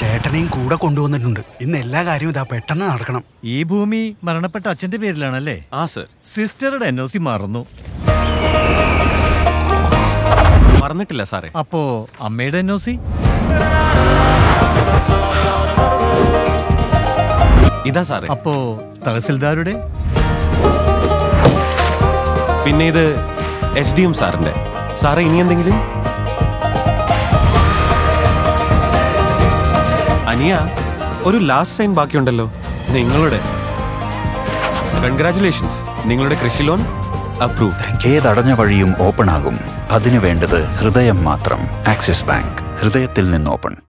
ചേട്ടനെയും കൂടെ കൊണ്ടുവന്നിട്ടുണ്ട് ഇന്ന് എല്ലാ കാര്യവും ഇതാ പെട്ടെന്ന് നടക്കണം ഈ ഭൂമി മരണപ്പെട്ട അച്ഛന്റെ പേരിലാണല്ലേ ആ സർ സിസ്റ്ററുടെ എൻ ഒ സി മറന്നു മറന്നിട്ടില്ല സാറേ അപ്പോ അമ്മയുടെ എൻ ഒ സി ഇതാ സാറേ അപ്പോ തഹസിൽദാരുടെ പിന്നെ ഇത് എസ് ഡി എം സാറിന്റെ സാറേ ഇനി എന്തെങ്കിലും അനിയ ഒരു ലാസ്റ്റ് സൈൻ ബാക്കിയുണ്ടല്ലോ നിങ്ങളുടെ കൺഗ്രാറ്റുലേഷൻസ് നിങ്ങളുടെ കൃഷി ലോൺ അപ്രൂവ് ഏതടഞ്ഞ വഴിയും ഓപ്പൺ ആകും അതിനു വേണ്ടത് ഹൃദയം മാത്രം ആക്സിസ് ബാങ്ക് ഹൃദയത്തിൽ നിന്ന് ഓപ്പൺ